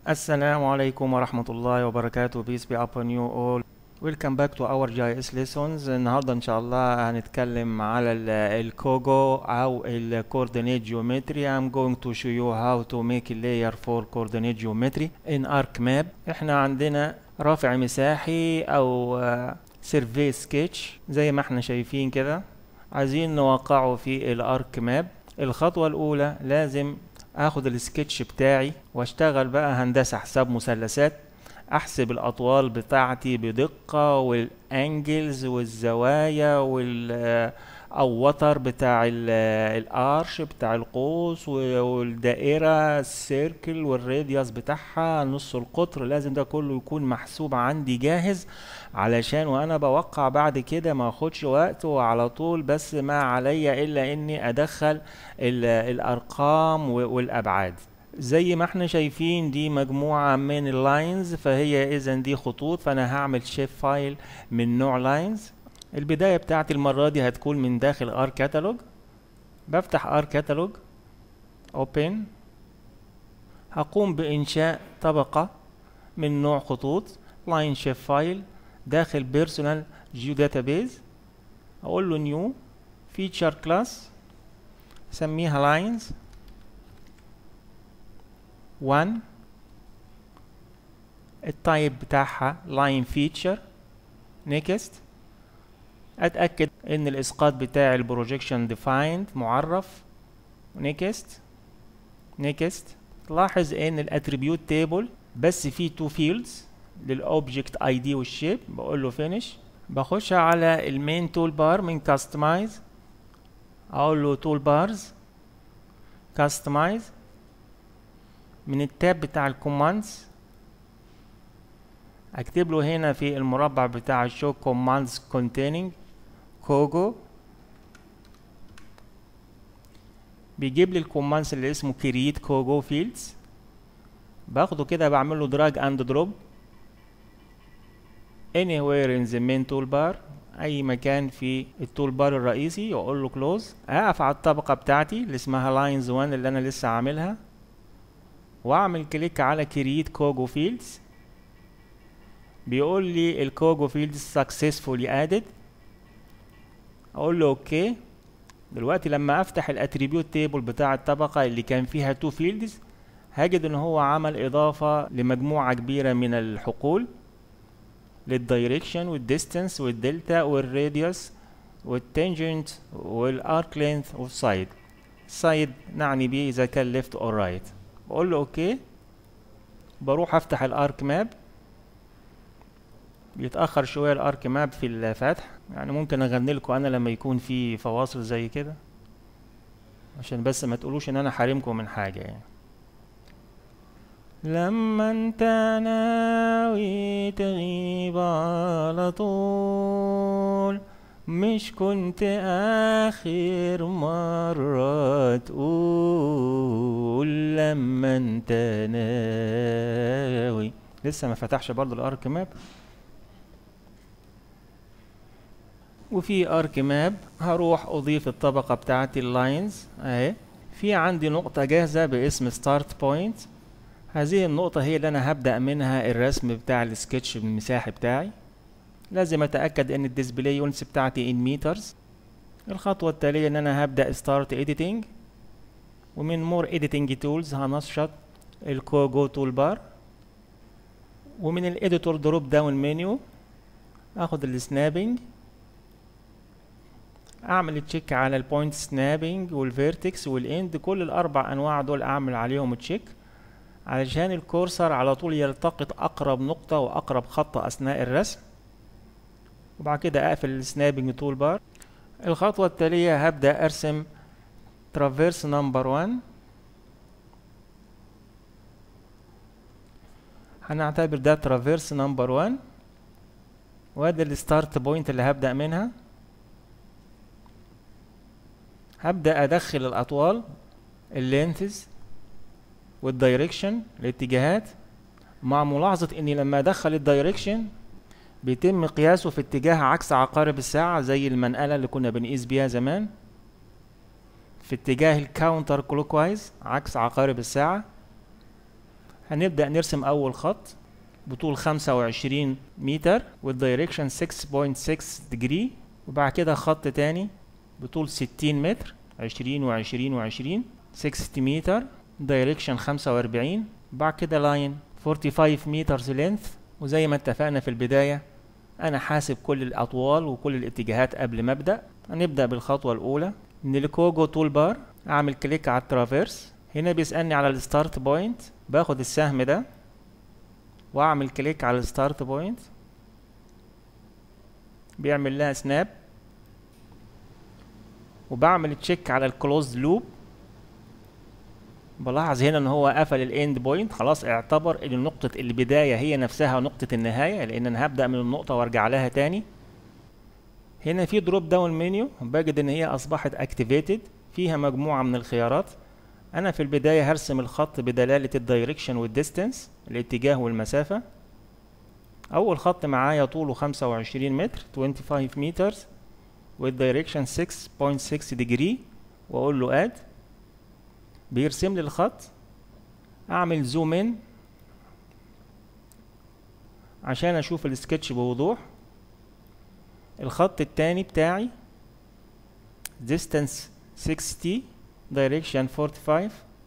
السلام عليكم ورحمة الله وبركاته peace be upon you all welcome back to our GIS lessons النهاردة إن شاء الله هنتكلم على ال- الكوجو أو ال coordinate geometry I'm going to show you how to make a layer for coordinate geometry in ArcMap احنا عندنا رافع مساحي أو سيرفي سكتش زي ما احنا شايفين كده عايزين نوقعه في الارك ماب الخطوة الأولى لازم اخد السكتش بتاعي واشتغل بقى هندسة حساب مثلثات احسب الاطوال بتاعتي بدقة والانجلز والزوايا وال او وتر بتاع ال- الارش بتاع القوس و- والدائرة السيركل والراديوس بتاعها نص القطر لازم ده كله يكون محسوب عندي جاهز علشان وانا بوقع بعد كده ما اخدش وقت وعلى طول بس ما عليا الا اني ادخل ال- الارقام و- والابعاد زي ما احنا شايفين دي مجموعة من اللاينز فهي اذا دي خطوط فانا هعمل شيب فايل من نوع لاينز البداية بتاعتي المرة دي هتكون من داخل ار كاتالوج بفتح ار كاتالوج اوبن هقوم بانشاء طبقة من نوع خطوط لاين شيب فايل داخل بيرسونال جيو داتابيز اقول له نيو فيتشر كلاس سميها لاينز 1 التايب بتاعها لاين فيتشر نيكست اتاكد ان الاسقاط بتاع البروجيكشن ديفايند معرف نيكست نيكست تلاحظ ان الاتريبيوت تيبل بس فيه تو فيلدز للاوبجكت اي دي والشيب بقول له فينيش بخش على المين تول بار من كاستمايز اقول له تول بارز كاستمايز من التاب بتاع الكوماندز اكتب له هنا في المربع بتاع الشو كوماندز containing كوجو بيجيب لي الكوماندز اللي اسمه create كوجو فيلدز باخده كده بعمل له دراج اند دروب anywhere in the main toolbar اي مكان في التول بار الرئيسي واقول له كلوز اقف على الطبقه بتاعتي اللي اسمها لاينز 1 اللي انا لسه عاملها واعمل كليك على كرييت كوجو فيلدز بيقول لي الكوجو فيلدز successfully added اقول له اوكي دلوقتي لما افتح الاتريبيوت تيبل بتاع الطبقه اللي كان فيها تو فيلدز هجد ان هو عمل اضافه لمجموعه كبيره من الحقول للدايركشن والديستانس والدلتا والراديوس والتنجنت والارك لينث والسايد سايد نعني بيه اذا كان ليفت اور رايت بقول له اوكي بروح افتح الارك ماب بيتاخر شويه الارك ماب في الفتح يعني ممكن اغني لكم انا لما يكون في فواصل زي كده عشان بس ما تقولوش ان انا حارمكم من حاجه يعني لما انت ناوي تغيب على طول مش كنت اخر مرة تقول لما انت ناوي لسه ما فتحش برضو الارك ماب وفي ارك ماب هروح اضيف الطبقة بتاعتي اللاينز اهي في عندي نقطة جاهزة باسم ستارت بوينت هذه النقطة هي اللي أنا هبدأ منها الرسم بتاع السكتش المساحي بتاعي لازم أتأكد إن الديسبلاي يونتس بتاعتي إن مترز الخطوة التالية إن أنا هبدأ ستارت إيديتنج ومن مور إيديتنج تولز هنشط الكوجو تول بار ومن الإديتور دروب داون منيو آخد السنابنج أعمل تشيك على البوينت سنابنج والفيرتكس والإند كل الأربع أنواع دول أعمل عليهم تشيك علشان الكورسر على طول يلتقط أقرب نقطة وأقرب خط أثناء الرسم وبعد كده أقفل السنابنج تول بار الخطوة التالية هبدأ أرسم ترافيرس نمبر 1 هنعتبر ده ترافيرس نمبر 1 وادي الستارت بوينت اللي هبدأ منها هبدأ أدخل الأطوال اللينثز والدايركشن الاتجاهات مع ملاحظة اني لما ادخل الدايركشن بيتم قياسه في اتجاه عكس عقارب الساعة زي المنقلة اللي كنا بنقيس بيها زمان في اتجاه الكاونتر كلوكوايز عكس عقارب الساعة هنبدأ نرسم أول خط بطول 25 متر والدايركشن 6.6 ديجري وبعد كده خط تاني بطول 60 متر 20 و20 و20 60 متر دايركشن 45 بعد كده لاين 45 مترز لينث وزي ما اتفقنا في البداية أنا حاسب كل الأطوال وكل الاتجاهات قبل ما أبدأ هنبدأ بالخطوة الأولى من الكوجو تول بار أعمل كليك على الترافيرس هنا بيسألني على الستارت بوينت باخد السهم ده واعمل كليك على الستارت بوينت بيعمل لها سناب وبعمل تشيك على الكلوز لوب بلاحظ هنا ان هو قفل الاند بوينت خلاص اعتبر ان نقطة البداية هي نفسها نقطة النهاية لان انا هبدأ من النقطة وارجع لها تاني هنا في دروب داون منيو بجد ان هي اصبحت اكتيفيتد فيها مجموعة من الخيارات انا في البداية هرسم الخط بدلالة الدايركشن والديستنس الاتجاه والمسافة اول خط معايا طوله 25 متر 25 مترز والدايركشن 6.6 ديجري واقول له اد بيرسم لي الخط اعمل زوم ان عشان اشوف السكتش بوضوح الخط التاني بتاعي distance 60 direction 45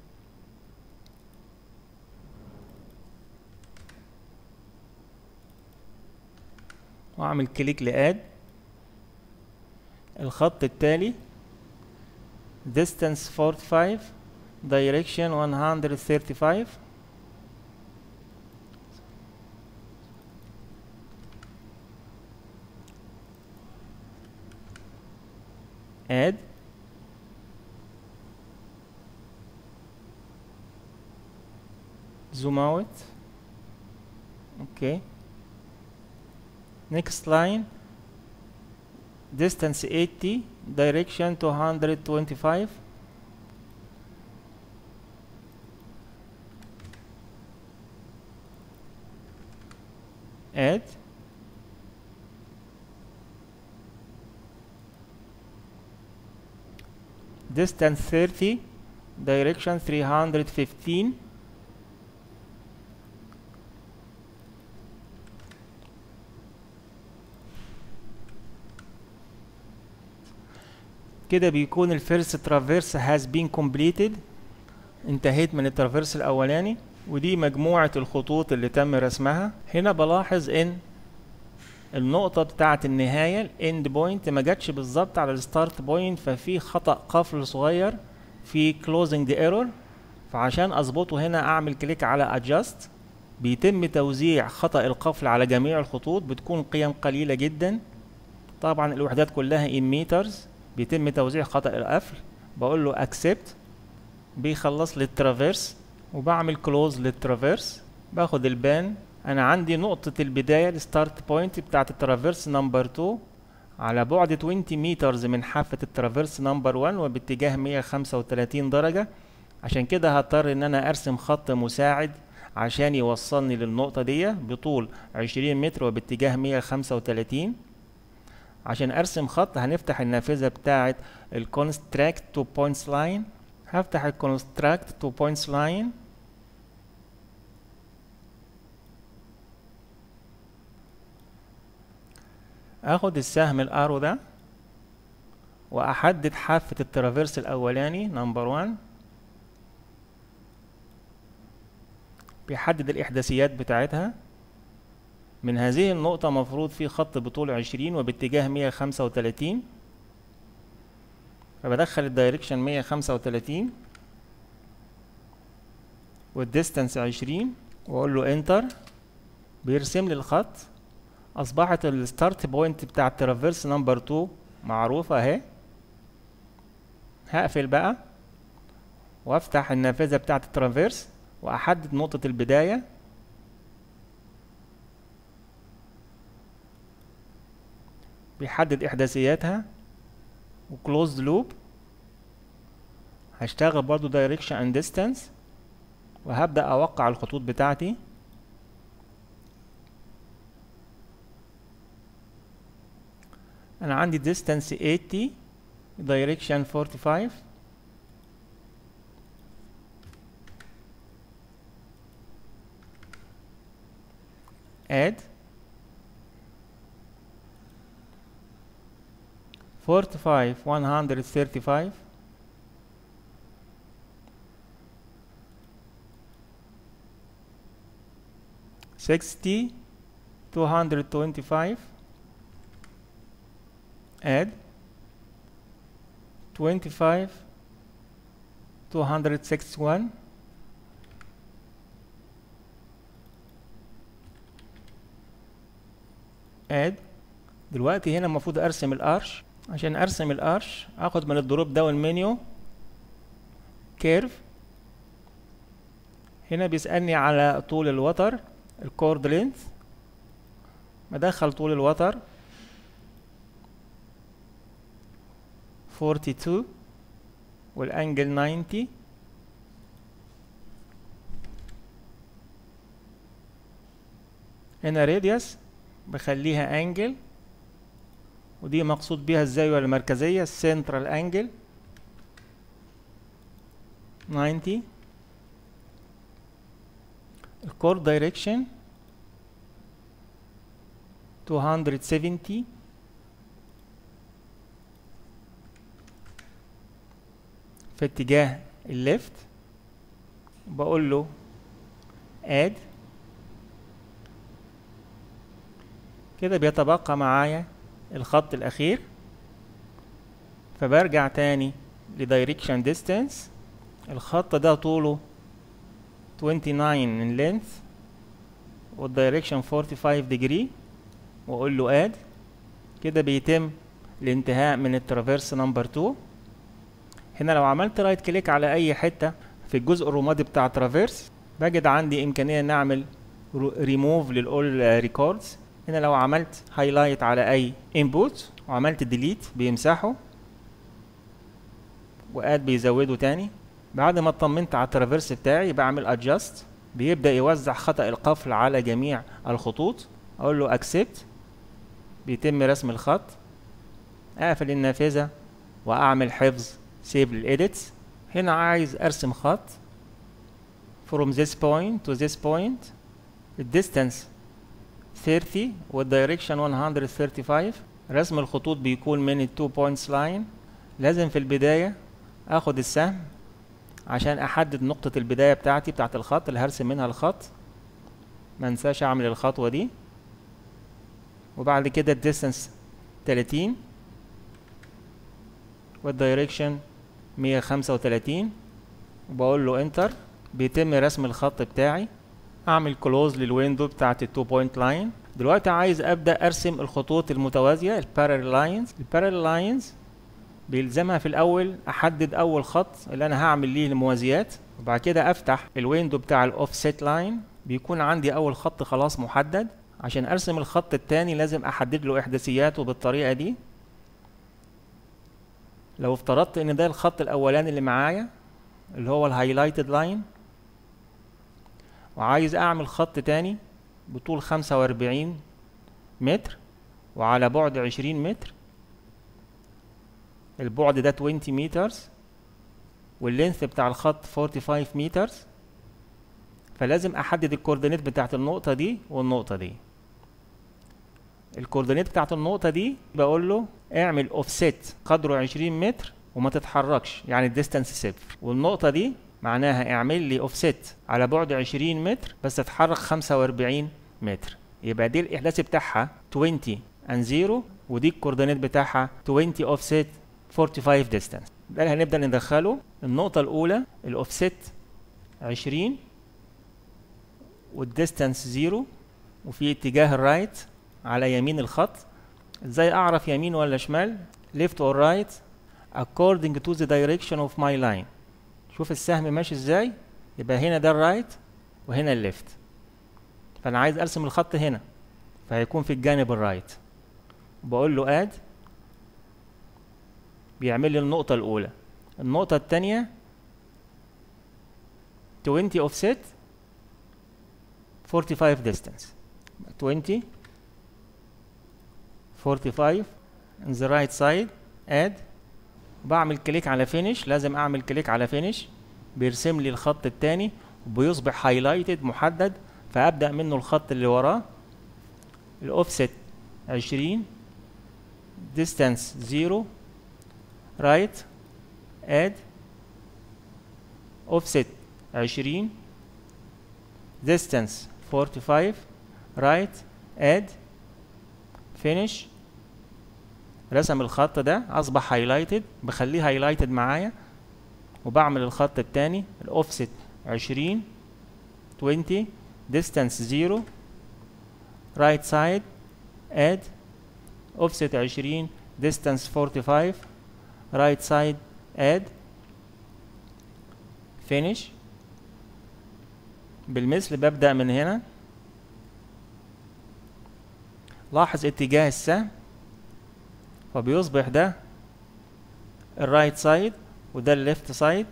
واعمل كليك لاد الخط التالي distance 45 direction 135 add zoom out okay next line distance 80 direction 225 add distance 30 direction 315 كده بيكون الفيرست ترافيرس هاز بين كومبليتد انتهيت من الترافيرس الاولاني ودي مجموعة الخطوط اللي تم رسمها هنا بلاحظ ان النقطة بتاعة النهاية الاند بوينت ما جاتش بالظبط على الستارت بوينت ففي خطأ قفل صغير في closing the error فعشان اظبطه هنا اعمل كليك على adjust بيتم توزيع خطأ القفل على جميع الخطوط بتكون قيم قليلة جدا طبعا الوحدات كلها in meters بيتم توزيع خطأ القفل بقول له accept بيخلص لي الترافيرس وبعمل كلوز للترافيرس باخد البان انا عندي نقطة البداية الستارت بوينت بتاعت الترافيرس نمبر 2 على بعد 20 مترز من حافة الترافيرس نمبر 1 وباتجاه 135 درجة عشان كده هضطر ان انا ارسم خط مساعد عشان يوصلني للنقطة دي بطول 20 متر وباتجاه 135 عشان ارسم خط هنفتح النافذة بتاعة الكونستراكت تو بوينتس لاين هفتح الكونستراكت تو بوينتس لاين اخد السهم الارو ده واحدد حافة الترافيرس الاولاني نمبر 1 بيحدد الاحداثيات بتاعتها من هذه النقطة مفروض في خط بطول 20 وباتجاه 135 فبدخل الدايركشن 135 والديستانس 20 واقول له انتر بيرسم لي الخط اصبحت الستارت بوينت بتاع الترافيرس نمبر 2 معروفة اهي هقفل بقى وافتح النافذة بتاعة الترافيرس واحدد نقطة البداية بيحدد احداثياتها وكلوزد لوب هشتغل برضو دايركشن اند ديستانس وهبدأ اوقع الخطوط بتاعتي انا عندي distance 80 direction 45 add 45 135 60 225 add 25 261 add دلوقتي هنا المفروض ارسم الارش عشان ارسم الارش اخد من الدروب داون منيو كيرف هنا بيسألني على طول الوتر الكورد لينث بدخل طول الوتر 42 والانجل 90 هنا راديوس بخليها انجل ودي مقصود بيها الزاوية المركزية السنترال انجل 90 الكور دايركشن 270 في اتجاه الليفت بقول له add كده بيتبقى معايا الخط الأخير فبرجع تاني لدايركشن ديستانس الخط ده طوله 29 in length والدايركشن 45 degree واقول له add كده بيتم الانتهاء من الترافيرس نمبر 2 هنا لو عملت رايت كليك على اي حته في الجزء الرمادي بتاع ترافيرس بجد عندي امكانيه ان اعمل ريموف للاول ريكوردز هنا لو عملت هايلايت على اي انبوت وعملت ديليت بيمسحه واد بيزوده تاني بعد ما اطمنت على الترافيرس بتاعي بعمل ادجاست بيبدا يوزع خطا القفل على جميع الخطوط اقول له اكسبت بيتم رسم الخط اقفل النافذه واعمل حفظ سيف للإيديتس هنا عايز ارسم خط from this point to this point الديستانس 30 والدايركشن 135 رسم الخطوط بيكون من التو بوينتس لاين لازم في البداية اخد السهم عشان احدد نقطة البداية بتاعتي بتاعت الخط اللي هرسم منها الخط ما انساش اعمل الخطوة دي وبعد كده الديستانس 30 والدايركشن 135 وبقول له انتر بيتم رسم الخط بتاعي اعمل كلوز للويندو بتاعت التو بوينت لاين دلوقتي عايز ابدا ارسم الخطوط المتوازيه البارallel لاينز البارallel لاينز بيلزمها في الاول احدد اول خط اللي انا هعمل ليه الموازيات وبعد كده افتح الويندو بتاع الاوفست لاين بيكون عندي اول خط خلاص محدد عشان ارسم الخط التاني لازم احدد له احداثياته بالطريقه دي لو افترضت ان ده الخط الاولاني اللي معايا اللي هو الهايلايتد لاين وعايز اعمل خط تاني بطول خمسة واربعين متر وعلى بعد عشرين متر البعد ده 20 مترز واللينث بتاع الخط 45 مترز فلازم احدد الكوردينيت بتاعت النقطة دي والنقطة دي الكوردينيت بتاعت النقطة دي بقول له اعمل اوفست قدره 20 متر وما تتحركش يعني الديستانس صفر والنقطة دي معناها اعمل لي اوفست على بعد 20 متر بس اتحرك 45 متر يبقى دي الاحداث بتاعها 20 and 0 ودي الكوردينيت بتاعها 20 اوفست 45 ديستانس ده اللي هنبدا ندخله النقطة الأولى الاوفست 20 والديستانس 0 وفي اتجاه الرايت على يمين الخط ازاي اعرف يمين ولا شمال left or right according to the direction of my line شوف السهم ماشي ازاي يبقى هنا ده الرايت وهنا الليفت فانا عايز ارسم الخط هنا فهيكون في الجانب الرايت بقول له اد بيعمل لي النقطة الأولى النقطة التانية 20 offset 45 distance 20 45 in the right side add بعمل كليك على فينيش لازم اعمل كليك على فينيش بيرسم لي الخط التاني وبيصبح هايلايتد محدد فابدا منه الخط اللي وراه الاوفست عشرين distance zero right add offset عشرين distance forty five right add finish رسم الخط ده اصبح highlighted بخليه highlighted معايا وبعمل الخط التاني الاوفست عشرين 20 distance 0 right side add offset 20 distance 45 right side add finish بالمثل ببدأ من هنا لاحظ اتجاه السهم فبيصبح ده الرايت سايد وده الليفت سايد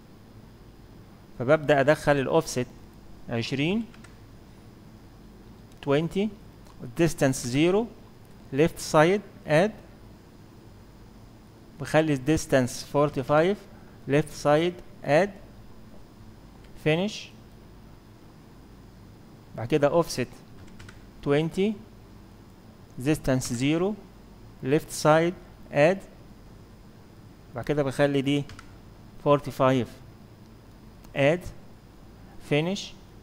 فببدأ أدخل الأوفست عشرين twenty distance zero left side add بخلي distance forty five left side add finish بعد كده offset twenty distance zero left side add بعد كده بخلي دي forty five add finish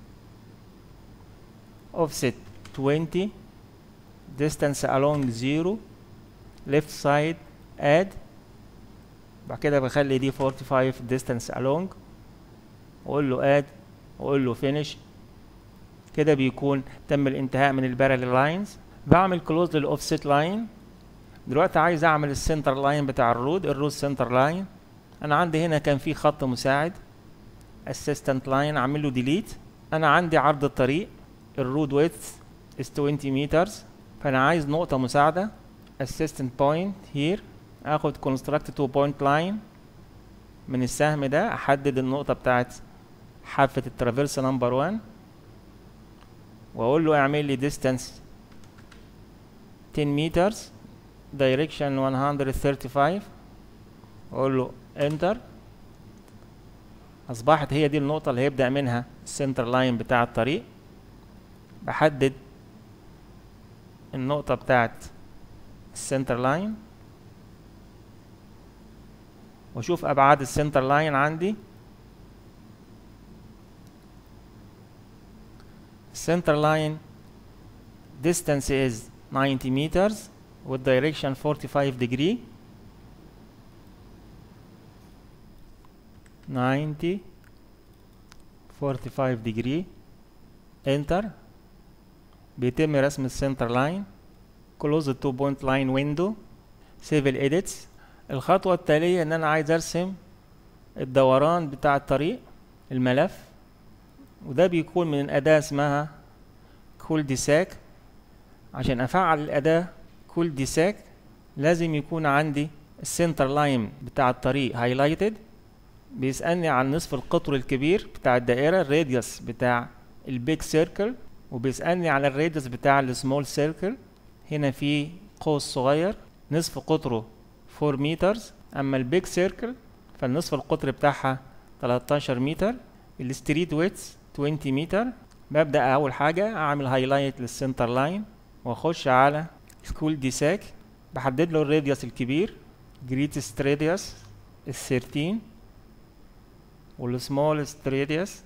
offset 20 distance along 0 left side add بعد كده بخلي دي 45 distance along واقول له add واقول له finish كده بيكون تم الانتهاء من الباراليل لاينز بعمل كلوز للاوفست لاين دلوقتي عايز اعمل السنتر لاين بتاع الرود الرود سنتر لاين انا عندي هنا كان في خط مساعد assistant لاين اعمل له ديليت انا عندي عرض الطريق الرود width is 20 meters فانا عايز نقطة مساعدة assistant point here اخد construct two point line من السهم ده احدد النقطة بتاعت حافة الترافيرس نمبر 1 واقول له اعمل لي distance 10 meters direction 135 واقول له enter اصبحت هي دي النقطة اللي هيبدأ منها السنتر لاين بتاع الطريق بحدد النقطة بتاعت السنتر لاين واشوف ابعاد السنتر لاين عندي السنتر لاين distance is 90 meters with direction 45 degree 90 45 degree enter بيتم رسم السنتر لاين close the two point line window save edits الخطوة التالية ان انا عايز ارسم الدوران بتاع الطريق الملف وده بيكون من أداة اسمها كول ديساك عشان افعل الأداة كول ديساك لازم يكون عندي السنتر لاين بتاع الطريق هايلايتد بيسألني عن نصف القطر الكبير بتاع الدائرة الراديوس بتاع البيج سيركل وبيسألني على الراديوس بتاع السمول سيركل هنا في قوس صغير نصف قطره 4 مترز اما البيج سيركل فالنصف القطر بتاعها 13 متر الستريت ويتس 20 متر ببدأ أول حاجة أعمل هايلايت للسنتر لاين وأخش على سكول ديساك بحدد له الراديوس الكبير جريتست راديوس ال 13 والسمولست راديوس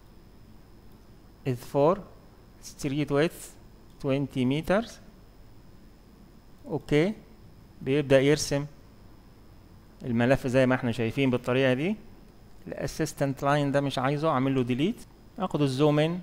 is 4 street width 20 meters اوكي بيبدأ يرسم الملف زي ما احنا شايفين بالطريقة دي الاسيستنت لاين ده مش عايزه اعمل له ديليت اخد الزوم ان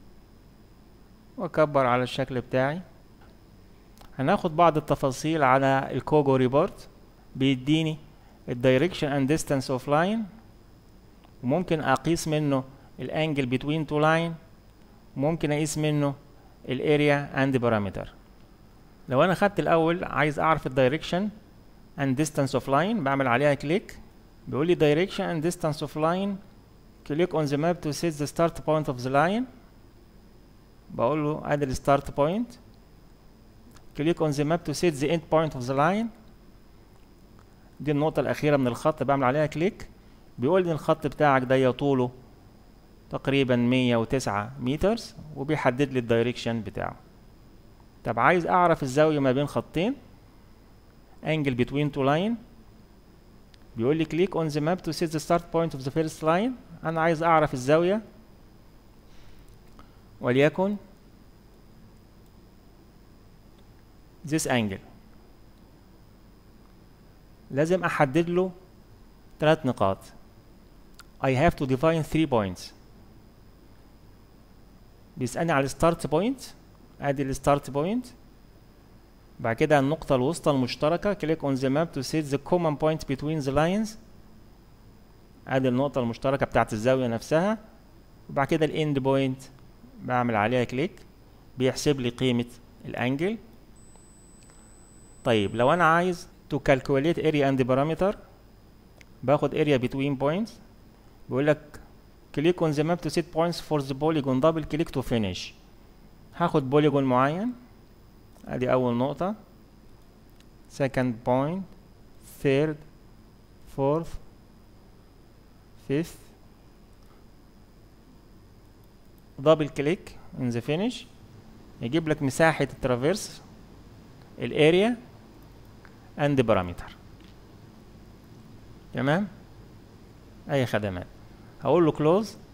واكبر على الشكل بتاعي هناخد بعض التفاصيل على الكوجو ريبورت بيديني الدايركشن اند ديستانس اوف لاين وممكن اقيس منه الانجل بتوين تو لاين ممكن اقيس منه الاريا اند بارامتر لو انا خدت الاول عايز اعرف الدايركشن اند ديستانس اوف لاين بعمل عليها كليك بيقول لي direction and distance of line click on the map to set the start point of the line بقول له ادي ال start point click on the map to set the end point of the line دي النقطة الأخيرة من الخط بعمل عليها كليك بيقول لي الخط بتاعك ده طوله تقريبا 109 متر وبيحدد لي الدايركشن بتاعه طب عايز اعرف الزاويه ما بين خطين angle between two line بيقول لي click on the map to set the start point of the first line انا عايز اعرف الزاويه وليكن this angle لازم احدد له ثلاث نقاط I have to define three points بيسألني على الستارت بوينت ادي الستارت بوينت بعد كده النقطة الوسطى المشتركة click on the map to set the common point between the lines ادي النقطة المشتركة بتاعت الزاوية نفسها وبعد كده الاند بوينت بعمل عليها كليك بيحسب لي قيمة الانجل طيب لو انا عايز to calculate area and parameter باخد area between points بيقول لك click on the map to set points for the polygon double click to finish هاخد بوليجون معين ادي اول نقطة second point third fourth fifth دبل كليك in the finish يجيب لك مساحة الترافيرس الاريا and parameter تمام اي خدمات هقول له close